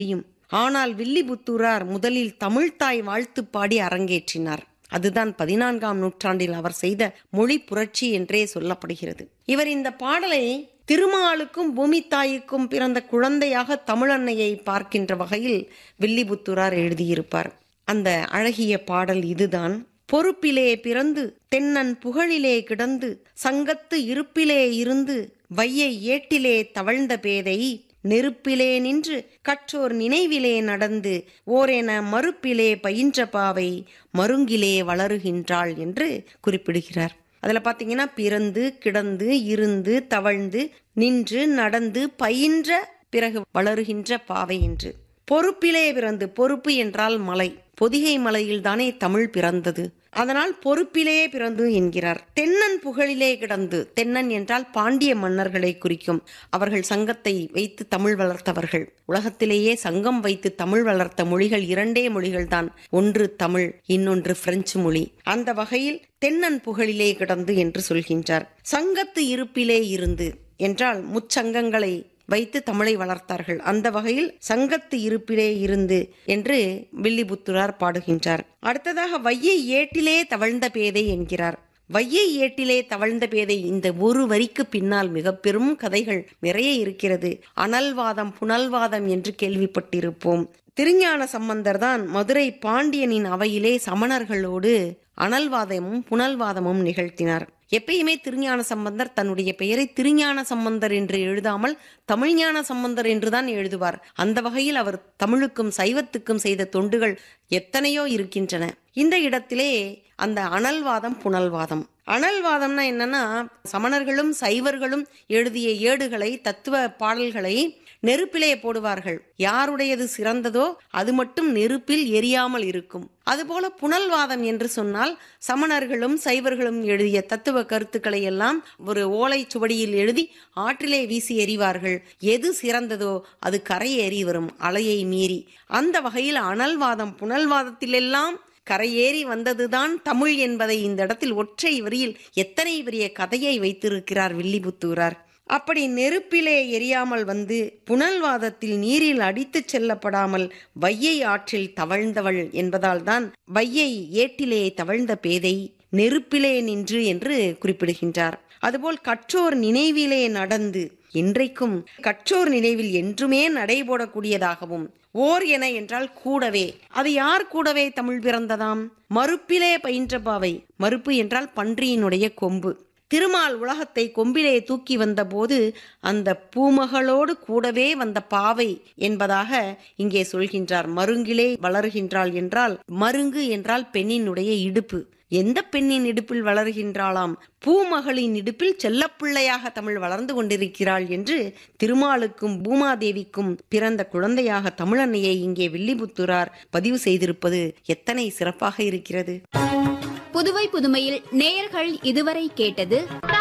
தெரியும் ஆனால் வில்லிபுத்தூரார் முதலில் தமிழ்த்தாய் வாழ்த்து பாடி அரங்கேற்றினார் அதுதான் பதினான்காம் நூற்றாண்டில் அவர் செய்த மொழி புரட்சி என்றே சொல்லப்படுகிறது இவர் இந்த பாடலை திருமாலுக்கும் பூமித்தாய்க்கும் பிறந்த குழந்தையாக தமிழன்னையை பார்க்கின்ற வகையில் வில்லிபுத்தூரார் எழுதியிருப்பார் அந்த அழகிய பாடல் இதுதான் பொறுப்பிலே பிறந்து தென்னன் புகழிலே கிடந்து சங்கத்து இருப்பிலே இருந்து வையை ஏட்டிலே தவழ்ந்த பேதை நெருப்பிலே நின்று கற்றோர் நினைவிலே நடந்து ஓரென மறுப்பிலே பயின்ற பாவை மருங்கிலே வளருகின்றாள் என்று குறிப்பிடுகிறார் அதில் பார்த்தீங்கன்னா பிறந்து கிடந்து இருந்து தவழ்ந்து நின்று நடந்து பயின்ற பிறகு வளருகின்ற பாவை என்று பொறுப்பிலே பிறந்து பொறுப்பு என்றால் மலை பொதிகை மலையில் தானே தமிழ் பிறந்தது அதனால் பொறுப்பிலே பிறந்து என்கிறார் தென்னன் புகழிலே கிடந்து தென்னன் என்றால் பாண்டிய மன்னர்களை குறிக்கும் அவர்கள் சங்கத்தை வைத்து தமிழ் வளர்த்தவர்கள் உலகத்திலேயே சங்கம் வைத்து தமிழ் வளர்த்த மொழிகள் இரண்டே மொழிகள்தான் ஒன்று தமிழ் இன்னொன்று பிரெஞ்சு மொழி அந்த வகையில் தென்னன் புகழிலே கிடந்து என்று சொல்கின்றார் சங்கத்து இருப்பிலே இருந்து என்றால் முச்சங்கங்களை வைத்து தமிழை வளர்த்தார்கள் அந்த வகையில் சங்கத்து இருப்பிலே இருந்து என்று வில்லிபுத்துரார் பாடுகின்றார் அடுத்ததாக வையை ஏட்டிலே தவழ்ந்த பேதை என்கிறார் வையை ஏட்டிலே தவழ்ந்த பேதை இந்த ஒரு வரிக்கு பின்னால் மிக பெரும் கதைகள் நிறைய இருக்கிறது அனல்வாதம் புனல்வாதம் என்று கேள்விப்பட்டிருப்போம் திருஞான சம்பந்தர் தான் மதுரை பாண்டியனின் அவையிலே சமணர்களோடு அனல்வாதமும் புனல்வாதமும் நிகழ்த்தினார் எப்பயுமே திருஞான சம்பந்தர் தன்னுடைய பெயரை திருஞான சம்பந்தர் என்று எழுதாமல் தமிழ்ஞான சம்பந்தர் என்றுதான் எழுதுவார் அந்த வகையில் அவர் தமிழுக்கும் சைவத்துக்கும் செய்த தொண்டுகள் எத்தனையோ இருக்கின்றன இந்த இடத்திலே அந்த அனல்வாதம் புனல்வாதம் அனல்வாதம்னா என்னன்னா சமணர்களும் சைவர்களும் எழுதிய ஏடுகளை தத்துவ பாடல்களை நெருப்பிலே போடுவார்கள் யாருடையது சிறந்ததோ அது மட்டும் நெருப்பில் எரியாமல் இருக்கும் அதுபோல புனல்வாதம் என்று சொன்னால் சமணர்களும் சைவர்களும் எழுதிய தத்துவ கருத்துக்களை எல்லாம் ஒரு ஓலை சுவடியில் எழுதி ஆற்றிலே வீசி எறிவார்கள் எது சிறந்ததோ அது கரையேறி வரும் அலையை மீறி அந்த வகையில் அனல்வாதம் புனல்வாதத்திலெல்லாம் கரையேறி வந்ததுதான் தமிழ் என்பதை இந்த இடத்தில் ஒற்றை வரியில் எத்தனை பெரிய கதையை வைத்திருக்கிறார் வில்லிபுத்தூரார் அப்படி நெருப்பிலே எரியாமல் வந்து புனல்வாதத்தில் நீரில் அடித்துச் செல்லப்படாமல் வையை ஆற்றில் தவழ்ந்தவள் என்பதால் தான் வையை ஏட்டிலே தவழ்ந்த பேதை நெருப்பிலே நின்று என்று குறிப்பிடுகின்றார் அதுபோல் கற்றோர் நினைவிலே நடந்து இன்றைக்கும் கற்றோர் நினைவில் என்றுமே நடைபோடக்கூடியதாகவும் ஓர் என என்றால் கூடவே அது யார் கூடவே தமிழ் பிறந்ததாம் மறுப்பிலே பயின்ற பாவை மறுப்பு என்றால் பன்றியினுடைய கொம்பு திருமால் உலகத்தை கொம்பிலே தூக்கி வந்தபோது அந்த பூமகளோடு கூடவே வந்த பாவை என்பதாக இங்கே சொல்கின்றார் மருங்கிலே வளருகின்றாள் என்றால் மருங்கு என்றால் பெண்ணினுடைய இடுப்பு எந்த பெண்ணின் இடுப்பில் வளர்கின்றாளாம் பூமகளின் இடுப்பில் செல்லப்பிள்ளையாக தமிழ் வளர்ந்து கொண்டிருக்கிறாள் என்று திருமாலுக்கும் பூமாதேவிக்கும் பிறந்த குழந்தையாக தமிழன்னையை இங்கே வில்லிபுத்தூரார் பதிவு செய்திருப்பது எத்தனை சிறப்பாக இருக்கிறது புதுவை புதுமையில் நேயர்கள் இதுவரை கேட்டது